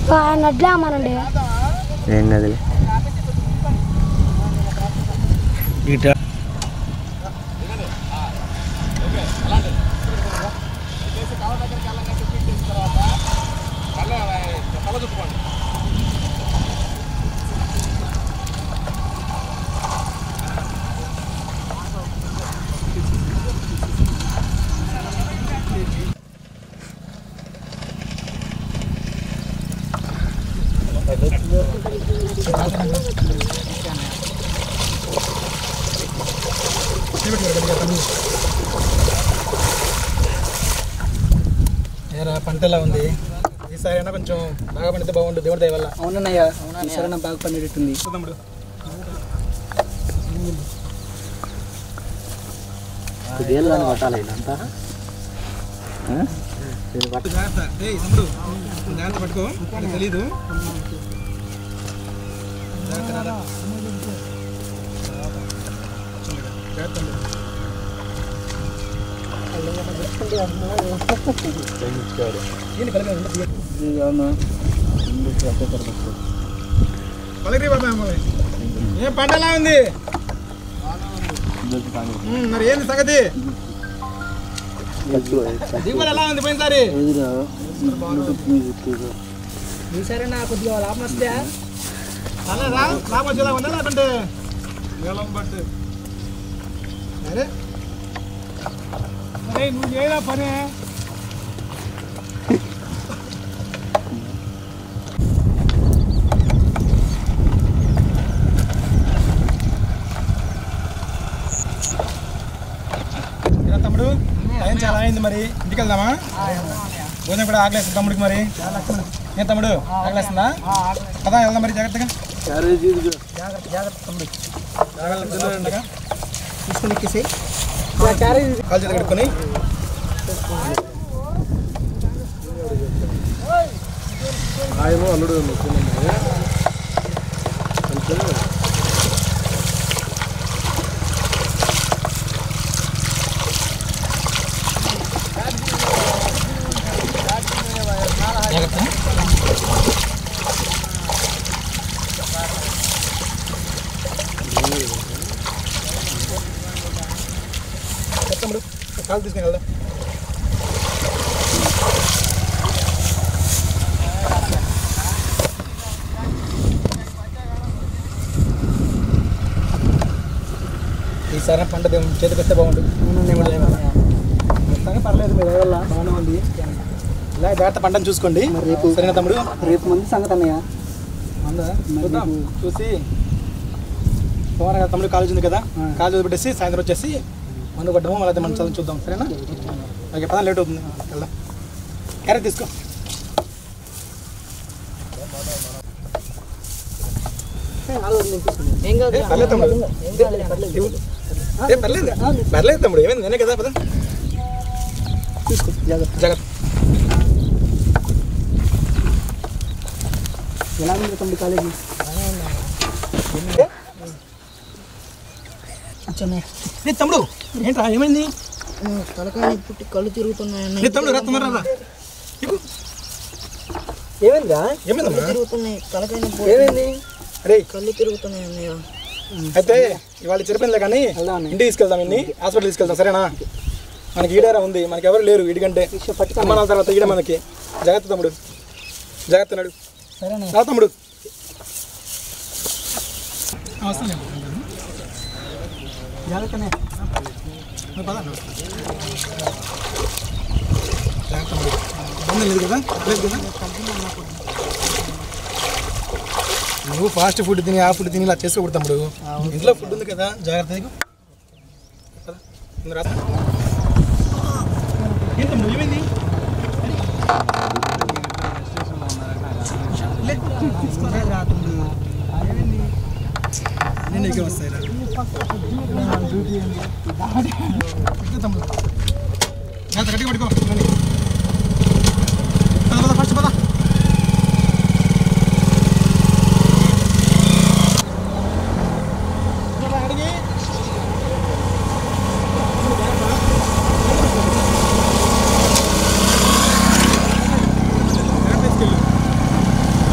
నడ్లా అమ్మానండి ఏం కదలే ఏరా పంట ఎలా ఉంది ఈసారి అయినా కొంచెం బాగా పండితే బాగుంటుంది దేవుడి దయ వల్ల అవునన్నయ్య ఈసారి బాగా పండేటట్టుంది తమ్ముడు కొద్దిగా కొట్టాలి ఇదంతా జాగ్రత్త ఏయ్ తమ్ముడు జాగ్రత్త పట్టుకో నాకు తెలీదు జాగ్రత్త రారా. జాగ్రత్త తమ్ముడు. ఏంటి కలిపి ఉంది? పలకరి బాబా అమ్మాయి. ఏం పంట ఎలా ఉంది ఉమ్, మరి ఏంది సంగతి దిగుబడి ఎలా ఉంది పోయినసారి ఈసారి నా కొద్దిగా లాభం వస్తే అలా లాభం వచ్చేలా ఉందా లేకుంటే వేలం పట్టు అరే అరే నువ్వు చేయరా పని ఏరా తమ్ముడు టైం చాలా అయింది మరి ఇంటికి వెళ్దామా భోజనం కూడా ఆకలేస్తుంది తమ్ముడికి మరి ఏం తమ్ముడు ఆకలేస్తుందా కదా వెళ్దాం మరి జాగ్రత్తగా జాగ్రత్త జాగ్రత్త తమ్ముడు జాగ్రత్తగా ఉండగా తీసుకొని ఎక్కేసి కాలు చేతి కడుక్కొని ఆయమో అల్లుడు తమ్ముడు కాలు తీసుకుని వెళ్దాం ఈసారి పంట దేం- చేతికి వస్తే బాగుంటుంది మొత్తానికి పర్లేదు మీ దయ వల్ల బాగానే ఉంది ఇలా జాగ్రత్త పంటను చూసుకోండి రేపు సరేనా తమ్ముడు రేపు మంది సంగతి అన్నయ్య ఉందా చూద్దాం చూసి సోమవారం కదా తమ్ముడు కాలేజ్ ఉంది కదా కాలేజ్ పెట్టేసి సాయంత్రం వచ్చేసి మందు కొట్టము మళ్ళీ మన చదువు చూద్దాం సరేనా ఓకే పదా లేట్ అవుతుంది వెళ్దాం క్యారెట్ తీసుకో ఏం కాదు ఏ, పర్లేదు తమ్ముడు ఇవ్వు. ఏ, పర్లేదు పర్లేదు తమ్ముడు ఏమైంది నేనే కదా పద తీసుకో జాగ్రత్త జాగ్రత్త ఎలా ఉంది తమ్ముడు కాలేజీ అచ్చన్నయ్య ఏ తమ్ముడు ఏంట్రా ఏమైంది తలకాయ పుట్టి కళ్ళు తిరుగుతున్నాయన్న ఏ తమ్ముడు రా తొందరగా రా ఎక్కు. ఏమైందిరా ఏమైందమ్మా తిరుగుతున్నాయి తలకాయ నొప్పి. ఏమైంది అరే కళ్ళు తిరుగుతున్నాయి అన్నయ్య అయితే ఇవాళ చెరిపోయిందిలే కానీ ఇంటికి తీసుకెళ్దాం ఇన్ని హాస్పిటల్ తీసుకెళ్దాం సరేనా మనకి ఈడేరా ఉంది మనకి ఎవరు లేరు ఇడికంటే అమ్మానాల తర్వాత ఈడ మనకి జాగ్రత్త తమ్ముడు జాగ్రత్త నడు సరేనా రా తమ్ముడు ఆ, వస్తాను నేను. జాగ్రత్తనే నువ్వు పద. జాగ్రత్త తమ్ముడు ఇబ్బంది లేదు కదా లేదు కదా నువ్వు ఫాస్ట్ ఫుడ్ తిని ఆ ఫుడ్ తిని ఇలా చేసుకోకూడదు తమ్ముడు ఇంట్లో ఫుడ్ ఉంది కదా జాగ్రత్త దిగు. పద. ముందు రా. ఏం తమ్ముడు ఏమైంది లే, తీసుకోరా. ఏమైంది? నేను నీకే వస్తాయి రా. ఇట్లా తమ్ముడు జాగ్రత్త గట్టిగా పట్టుకో ఇవ్వండి. పద పద ఫస్ట్ పద ఇలా అడిగి జాగ్రత్త తీసుకెళ్ళు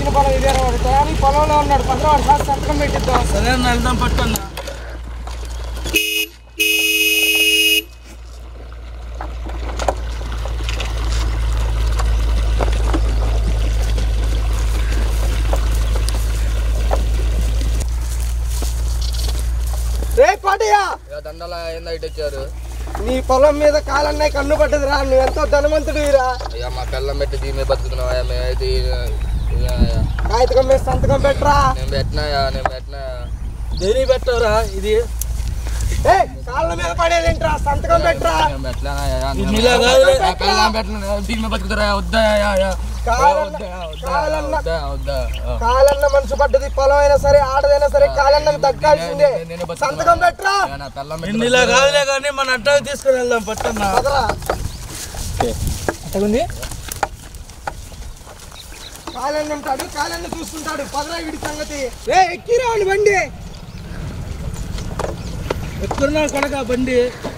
కావాల్సిన పొలం ఇదే వాడు తయారీ పొలంలో ఉన్నాడు పదరా వాడు సార్ సంతకం పెట్టిద్దాం సరే అన్న వెళ్దాం పట్టన్న రే పాటయ్యా దండల ఏందో ఇటు వచ్చారు నీ పొలం మీద కాలన్నాయి కన్ను పట్టదురా నువ్వు ఎంతో ధనవంతుడివిరా అయ్యా మా పిల్లం పెట్టి దీని మీద బతుకుతున్నావా మేమైతే కాగితం మీద సంతకం పెట్టరా నేను పెట్టినాయా నేను పెట్టినాయా దేని పెట్టవరా ఇది ఏ కాళ్ళ మీద పడేదేంట్రా సంతకం పెట్టరా నేను పెట్టలేనాయా ఇది నీలా కాదులే. నా పిల్లం పెట్టిన దీని మీద బతుకుతారా వద్దా యా, యా. కాలన్న వద్దా, వద్దా, కాలన్న వద్దా, వద్దా. ఆ. కాలన్న మనసు పడ్డది పొలం అయినా సరే ఆడదైనా సరే కాలన్నకు దక్కాల్సిందే నేను- నేను బతుకుతున్నా. సంతకం పెట్టరా యా, నా పిల్లం పెట్టి నిన్ను ఇలా కాదులే కానీ మన అడ్డాకి తీసుకుని వెళ్దాం పట్టన్న పదరా అట్టగుంది కాలన్న ఉంటాడు కాలన్న చూస్తుంటాడు పదరా వీడి సంగతి రే ఎక్కిరా వాళ్ళు బండి ఎక్కడున్నా కొడక బండి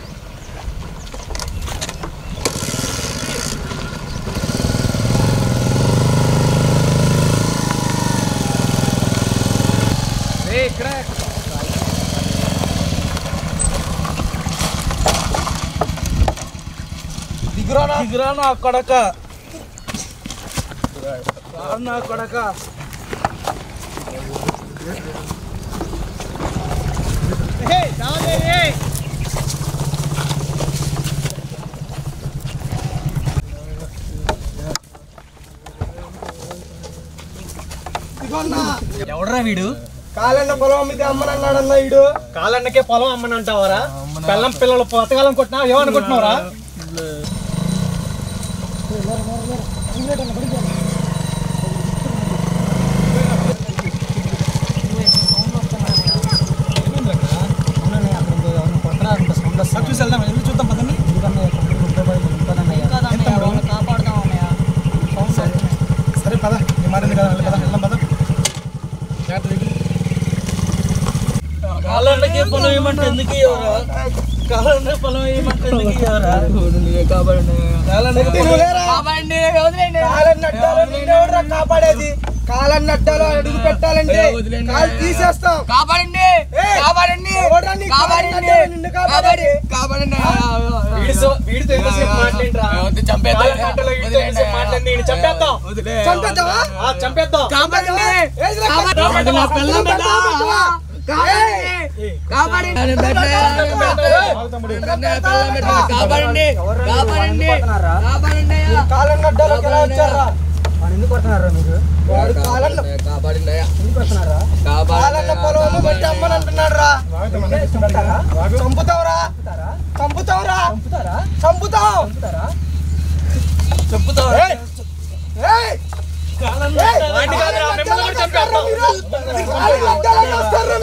దిగురా దిగురా నా కొడక రా నా కొడక దిగోన్నా ఎవడరా వీడు కాలన్న పొలం అమ్మితే అమ్మనన్నాడన్న వీడు కాలన్నకే పొలం అమ్మని అంటావరా పిల్లం పిల్లలు పతకాలం కొట్టినా ఏమనుకుంటున్నావురా చూసి వెళ్దాం వెళ్ళి చూద్దాం పదండి సరే పద నీ మాట ఉంది కదా వెళ్ళి పద వెళ్దాం పద కాలండకి పొలం ఏమంటే ఎందుకు ఇవ్వరా కాలండ పొలం ఏమంటే ఎందుకు ఇవ్వరా నువ్వు లేరా? కాలన్న అడ్డాలో నిన్నెవడురా కాపాడేది కాలన్న అడ్డాలో అడుగు పెట్టాలంటే కాలు తీసేస్తాం కాపాడండి ఏయ్! కాపాడండి ఎవడ్రా నీ కాలన్న అడ్డాలో నిన్ను కాపాడేది? కాపాడండి వీడితో ఎంతసేపు మాట్లాడిరా వద్దు, చంపేద్దాం. కాలగంటలో వీడితో ఎంతసేపు మాట్లాడింది ఈయన చంపేద్దాం వదిలే. చంపేద్దామా? ఆ, చంపేద్దాం కాపాడండి ఏదిరా? కాపాడండి. నా పిల్లం బిడ్డ. ఏయ్! కాపాడండి నేను పెట్టలే. నేను పిల్లం బిడ్డ. కాపాడండి కాపాడండి కాపాడండి అయ్యా. కాలన్న అడ్డాలోకి ఎలా వచ్చారా వాడు కాలన్న కాపాడండి అయ్యా. కాలన్న పొలం బట్టి అమ్మని అంటున్నాడు రా చంపుతావురా చంపుతావురా చంపుతావు చెప్పుతావు ఏయ్! ఏయ్! కాలంలో ఏయ్! వాడిని కాదురా, మిమ్మల్ని కూడా చంపేద్దాం. కాలన్న అడ్డాలోకి వస్తారా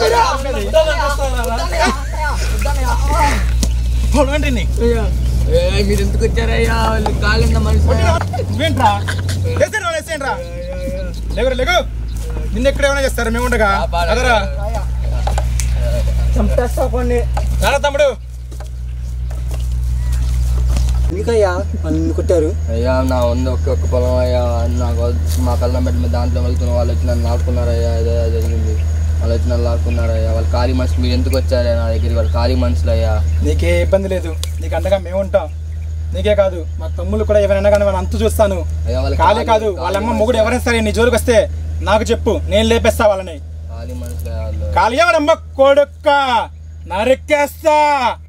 మీరు? పొడవండి నీ. ఏయ్, మీరు ఎందుకు వచ్చారయ్యా వాళ్ళు కాలింద మనిషి నువ్వేంట్రా వేసేయండి వేసేయండి రా లేగురు లేగు నిన్న ఎక్కడ ఏమైనా చేస్తారా మేము ఉండగా అదరా చంపేస్తావు కొన్ని రారా తమ్ముడు నీకయ్యా వాళ్ళు కొట్టారు అయ్యా నా ఉంది ఒక్క ఒక్క పొలం అయ్యా నాకు వద్దు. మా కళ్ళ మెట్ల మీద దాంట్లో వెళ్తున్న వాళ్ళు వచ్చి నన్ను లాక్కున్నారయ్యా ఇదే జరిగింది వాళ్ళు వచ్చి నన్ను లాక్కున్నారయ్యా వాళ్ళు ఖాళీ మనుషులు మీరు ఎందుకు వచ్చారయ్యా నా దగ్గరికి వాళ్ళు ఖాళీ మనుషులు అయ్యా నీకే ఇబ్బంది లేదు నీకు అండగా మేము ఉంటాం నీకే కాదు మా తమ్ముళ్ళు కూడా ఎవరైనా కానీ వాళ్ళ అంతు చూస్తాను అయ్యా వాళ్ళు ఖాళీ కాదు వాళ్ళ అమ్మ మొగుడు ఎవరైనా సరే నీ జోలికి వస్తే నాకు చెప్పు నేను లేపేస్తా వాళ్ళని ఖాళీ మనుషులు అయ్యా వాళ్ళు ఖాళీ ఎవడమ్మ కొడుక్క నరికేస్తా